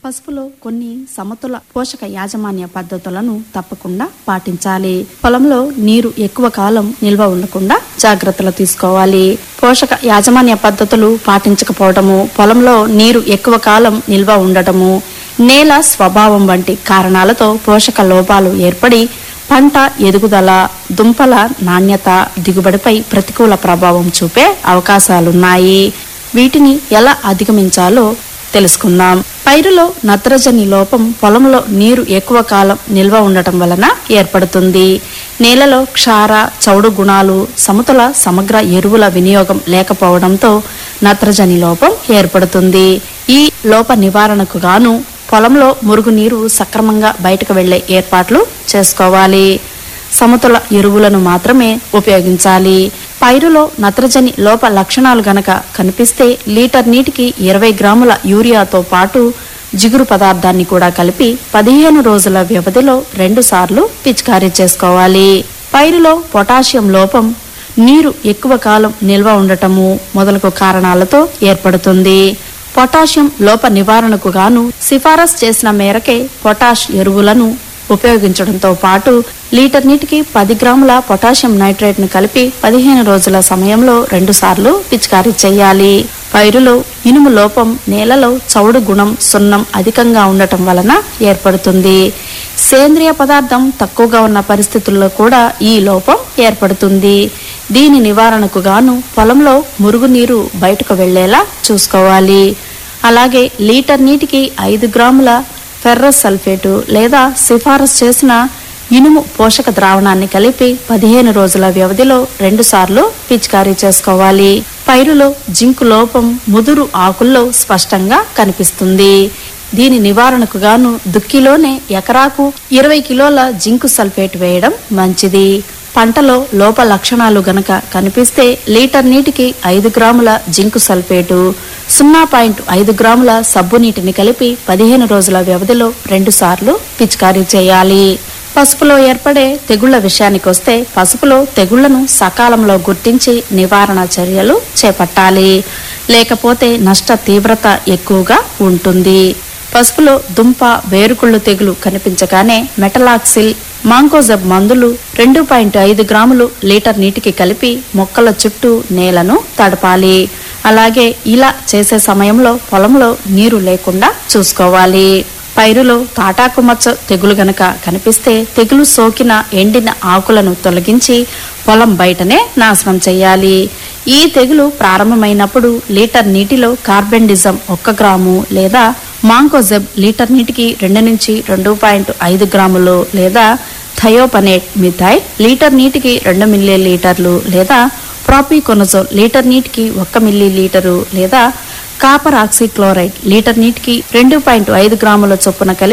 పసుపులో కొన్ని సమతుల పోషక యాజమాన్య పద్ధతులను తప్పకుండా పాటించాలి పొలంలో నీరు ఎక్కువ కాలం నిల్వ ఉండకుండా జాగ్రత్తలు తీసుకోవాలి పోషక యాజమాన్య పద్ధతులు పాటించకపోవడము పొలంలో నీరు ఎక్కువ కాలం నిల్వ ఉండటము నేల స్వభావం వంటి కారణాలతో పోషక లోపాలు ఏర్పడి పంట ఎదుగుదల దుంపల నాణ్యత దిగుబడిపై ప్రతికూల ప్రభావం చూపే అవకాశాలున్నాయి వీటిని ఎలా అధిగమించాలో తెలుసుకుందాం పైరులో నత్రజని లోపం పొలంలో నీరు ఎక్కువ కాలం నిల్వ ఉండటం వలన ఏర్పడుతుంది నేలలో క్షార చౌడు గుణాలు సమతుల సమగ్ర ఎరువుల వినియోగం లేకపోవడంతో నత్రజని లోపం ఏర్పడుతుంది ఈ లోప నివారణకు గాను పొలంలో మురుగునీరు సక్రమంగా బయటకు వెళ్లే ఏర్పాట్లు చేసుకోవాలి సమతుల ఎరువులను మాత్రమే ఉపయోగించాలి పైరులో నత్రజని లోప లక్షణాలు గనక కనిపిస్తే లీటర్ నీటికి ఇరవై గ్రాముల యూరియాతో పాటు జిగురు పదార్థాన్ని కూడా కలిపి పదిహేను రోజుల వ్యవధిలో రెండు సార్లు పిచికారీ చేసుకోవాలి పైరులో పొటాషియం లోపం నీరు ఎక్కువ కాలం నిల్వ ఉండటము మొదలగు కారణాలతో ఏర్పడుతుంది పొటాషియం లోప నివారణకు గాను సిఫారసు చేసిన మేరకే పొటాష్ ఎరువులను ఉపయోగించడంతో పాటు లీటర్ నీటికి పది గ్రాముల పొటాషియం నైట్రేట్ ను కలిపి పదిహేను రోజుల సమయంలో రెండు సార్లు పిచికారీ చేయాలి పైరులో ఇనుము లోపం నేలలో చౌడు గుణం సున్నం అధికంగా ఉండటం వలన ఏర్పడుతుంది సేంద్రియ పదార్థం తక్కువగా ఉన్న పరిస్థితుల్లో కూడా ఈ లోపం ఏర్పడుతుంది దీని నివారణకు గాను పొలంలో మురుగునీరు బయటకు వెళ్లేలా చూసుకోవాలి అలాగే లీటర్ నీటికి ఐదు గ్రాముల ఫెర్రస్ సల్ఫేటు లేదా సిఫారసు చేసిన ఇనుము పోషక ద్రావణాన్ని కలిపి పదిహేను రోజుల వ్యవధిలో రెండు సార్లు పిచికారీ చేసుకోవాలి పైరులో జింకు లోపం ముదురు ఆకుల్లో స్పష్టంగా కనిపిస్తుంది దీని నివారణకు గాను దుక్కిలోనే ఎకరాకు ఇరవై కిలోల జింకు సల్ఫేట్ వేయడం మంచిది పంటలో లోప లక్షణాలు గనక కనిపిస్తే లీటర్ నీటికి ఐదు గ్రాముల జింకు సల్ఫేటు సున్నా పాయింట్ ఐదు గ్రాముల సబ్బు నీటిని కలిపి పదిహేను రోజుల వ్యవధిలో రెండు సార్లు పిచికారీ చేయాలి పసుపులో ఏర్పడే తెగుళ్ల విషయానికి వస్తే పసుపులో తెగుళ్లను సకాలంలో గుర్తించి నివారణ చర్యలు చేపట్టాలి లేకపోతే నష్ట తీవ్రత ఎక్కువగా ఉంటుంది పసుపులో దుంప వేరుకుళ్ళు తెగులు కనిపించగానే మెటలాక్సిల్ మాంకోజబ్ మందులు రెండు పాయింట్ ఐదు గ్రాములు లీటర్ నీటికి కలిపి మొక్కల చుట్టూ నేలను తడపాలి అలాగే ఇలా చేసే సమయంలో పొలంలో నీరు లేకుండా చూసుకోవాలి పైరులో తాటాకు మచ్చ తెగులు గనక కనిపిస్తే తెగులు సోకిన ఎండిన ఆకులను తొలగించి పొలం బయటనే నాశనం చేయాలి ఈ తెగులు ప్రారంభమైనప్పుడు లీటర్ నీటిలో కార్బెండిజం ఒక్క గ్రాము లేదా మాంకోజెబ్ లీటర్ నీటికి రెండు నుంచి రెండు పాయింట్ ఐదు గ్రాములు లేదా థయోపనేట్ మిథైల్ లీటర్ నీటికి రెండు మిల్లీ లీటర్లు లేదా ప్రాపికొనజోల్ లీటర్ నీటికి ఒక్క మిల్లీ లీటరు లేదా కాపర్ ఆక్సిక్లోరైడ్ లీటర్ నీటికి రెండు పాయింట్ ఐదు గ్రాముల చొప్పున కలిపి